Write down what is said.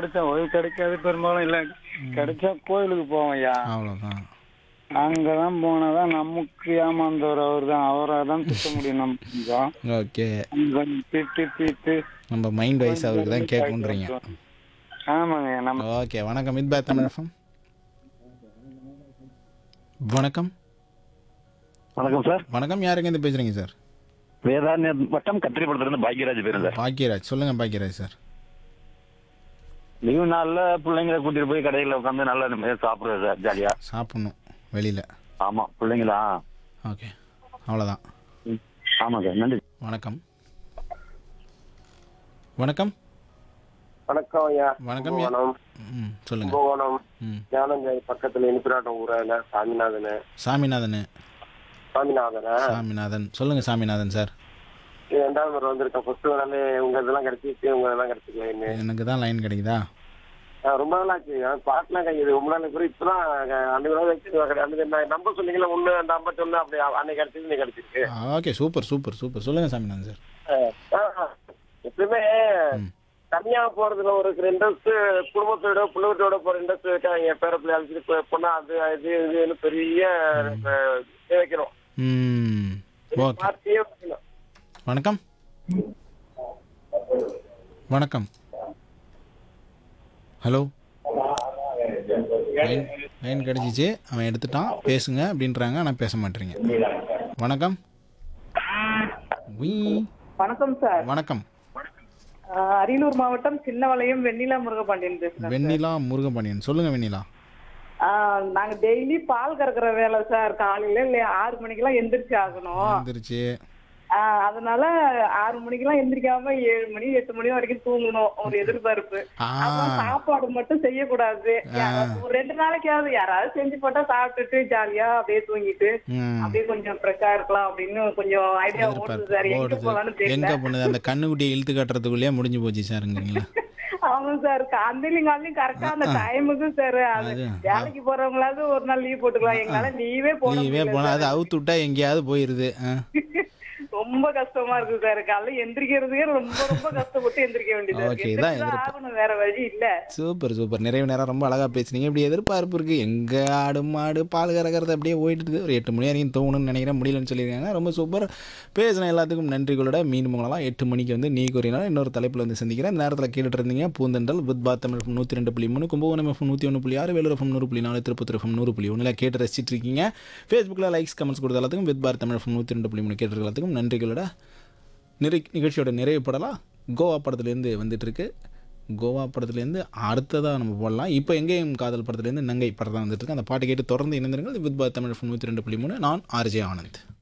கிடைச்சா ஓய்வு கிடைக்காது பெரும்பாலும் இல்ல கிடைச்சா கோயிலுக்கு போவோம் ஐயா அவ்வளோதான் அங்கதான் போனாதான் நமக்கு ஏமாந்தவர் அவர் தான் அவரை தான் திட்ட முடியும் நம்ம கொஞ்சம் ஓகே கொஞ்சம் திட்டு திட்டு நம்ம மைண்ட் வைஸ் அவருக்கு தான் கேட்குன்றீங்க ஆமாங்க நம்ம ஓகே வணக்கம் மித் பாய் தமிழ் FM. வணக்கம் வணக்கம் சார் வணக்கம் யாருங்க இருந்து பேசுறீங்க சார் வேதாரண்ய வட்டம் கத்திரிப்படத்துல பாக்யராஜ் பேரும் சார் பாக்கியராஜ் சொல்லுங்க பாக்கியராஜ் சார் லீவு நாள்ல பிள்ளைங்களை கூட்டிட்டு போய் கடையில உட்காந்து நல்லா நிம்மதியா சாப்பிடுறது சார் ஜாலியா சாப்பிடணும் வெளியில் ஆமா பிள்ளைங்களா ஓகே அவ்வளோதான் ம். ஆமா சார் நன்றி வணக்கம் வணக்கம் வணக்கம் ஐயா வணக்கம் யா- கும்பகோணம் ம் சொல்லுங்க கும்பகோணம் ம் ஞானஞ்சாய் பக்கத்துல இனிப்பிராட்டம் ஊரால சாமிநாதன் சாமிநாதன் சாமிநாதன சாமிநாதன் சொல்லுங்க சாமிநாதன் சார் இது ரெண்டாவது முறை வந்திருக்கேன் ஃபர்ஸ்ட் நாள் உங்க இதெல்லாம் கிடைச்சிச்சு உங்க இதெல்லாம் கிடைச்சிக்கல எனக்கு தான் லைன் கிடைக்குதா ரொம்ப நாள் ஆச்சு பாட்டுலாம் கிடைக்குது ரொம்ப நாள் கூட இப்பதான் அன்னைக்கு நாள் வச்சு அன்னைக்கு நான் நம்பர் சொன்னீங்களா ஒண்ணு நம்பர் சொன்னா அப்படி அன்னைக்கு கிடைச்சது இன்னைக்கு கிடைச்சிருக்கு ஓகே சூப்பர் சூப்பர் சூப்பர் சொல்லுங்க சாமிநாதன் சார் ஆ, எப்பயுமே ம். தனியா போறதுல ஒரு இன்ட்ரெஸ்ட் குடும்பத்தோட பிள்ளைகளோட போற இன்ட்ரெஸ்ட் வைக்காங்க பேர பிள்ளை அழைச்சிட்டு போ- போனா அது இது இதுன்னு பெரிய அஹ், இது வைக்கணும் ம் ஓகே பார்ட்டியே வைக்கணும் வணக்கம் வணக்கம் ஹலோ லைன் லைன் கிடச்சிச்சு அவன் எடுத்துட்டான் பேசுங்க அப்படின்றாங்க ஆனால் பேச மாட்டேறீங்க வணக்கம் உய். வணக்கம் சார் வணக்கம் ஆஹ் அரியலூர் மாவட்டம் சின்னவளையம் வெண்ணிலா முருகபாண்டியன் பேசுறேன் வெண்ணிலா முருகபாண்டியன் சொல்லுங்க வெண்ணிலா ஆஹ் நாங்க டெய்லி பால் கறக்குற வேலை சார் காலையில இல்ல ஆறு மணிக்கெல்லாம் எந்திரிச்சு ஆகணும் வந்துருச்சு ஆஹ் அதனால ஆறு மணிக்கெல்லாம் எந்திரிக்காம ஏழு மணி எட்டு மணி வரைக்கும் தூங்கணும் ஒரு எதிர்பார்ப்பு ஆ அப்புறம் சாப்பாடு மட்டும் செய்யக்கூடாது யாராவது ஒரு ரெண்டு நாளைக்காவது யாராவது செஞ்சு போட்டா சாப்பிட்டுட்டு ஜாலியா அப்படியே தூங்கிட்டு ம் அப்படியே கொஞ்சம் ஃப்ரெஷ்ஷா இருக்கலாம் அப்படின்னு கொஞ்சம் ஐடியா ஓடுது சார் எங்க ஓடுது போகலாம்னு தெரியல எங்க பண்ணுது அந்த கண்ணுக்குட்டியை இழுத்து காட்டுறதுக்குள்ளேயே முடிஞ்சு போச்சு சாருங்கிறீங்களா ஆமா சார் காந்திலையும் காலையும் கரெக்டா அந்த டைமுக்கு சார் அது அது, வேலைக்கு போறவங்களாவது ஒரு நாள் லீவ் போட்டுக்கலாம் எங்களால லீவே போட நீவே முடியல போனா அது அவுத்து விட்டா எங்கேயாவது போயிருது ஆ ரொம்ப கஷ்டமா இருக்கு சார் காலைல எந்திரிக்கிறதுக்கே ரொம்ப ரொம்ப கஷ்டப்பட்டு எந்திரிக்க வேண்டியது Okay, இருக்கு இதான் எந்திரிச்சுதான் எதிர்ப்பு. ஆகணும் வேற வழி இல்ல சூப்பர் சூப்பர் நிறைய நேரம் ரொம்ப அழகாக பேசுனீங்க இப்படி எதிர்பார்ப்பு இருக்குது எங்கே ஆடு மாடு பால் கறக்கிறது அப்படியே போயிட்டு இருக்குது ஒரு எட்டு மணி வரைக்கும் தூங்கணும்னு நினைக்கிறேன் முடியலன்னு சொல்லியிருக்காங்க ரொம்ப சூப்பர் பேசின எல்லாத்துக்கும் நன்றிகளோட மீண்டும் உங்களெல்லாம் எட்டு மணிக்கு வந்து நீ கூறினாலும் இன்னொரு தலைப்பில் வந்து சந்திக்கிறேன் இந்த நேரத்தில் கேட்டுட்டு இருந்தீங்க பூந்தென்றல் புத் பாத் தமிழ் நூற்றி ரெண்டு புள்ளி மூணு கும்பகோணம் எஃப்எம் நூற்றி ஒன்று புள்ளி ஆறு வேலூர் எஃப்எம் நூறு புள்ளி நாலு திருப்பத்தூர் எஃப்எம் நூறு புள்ளி ஒன்றில் கேட்டு ரசிச்சிட்டு இருக்கீங்க ஃபேஸ்புக்கில் லைக்ஸ் கமெண்ட்ஸ் கொடுத்த எல்லாத்துக்கும் வித் பாரத் தமிழ் எஃப்எம் நூற்றி ரெண்டு புள்ளி மூணு கேட்டு எல்லாத்துக்கும் நன்றிகளோட நிறை நிகழ்ச்சியோட நிறைவு படலாம் கோவா படத்துலேருந்து வந்துட்டு இருக்கு கோவா படத்துலேருந்து அடுத்ததாக நம்ம போடலாம் இப்போ எங்கேயும் காதல் படத்துலேருந்து நங்கை படம் தான் வந்துட்டு இருக்கு அந்த பாட்டு கேட்டு தொடர்ந்து இணைந்திருங்கள் வித் பாத் தமிழ் நூற்றி ரெண்டு புள்ளி மூணு நான் ஆர்ஜே ஆனந்த்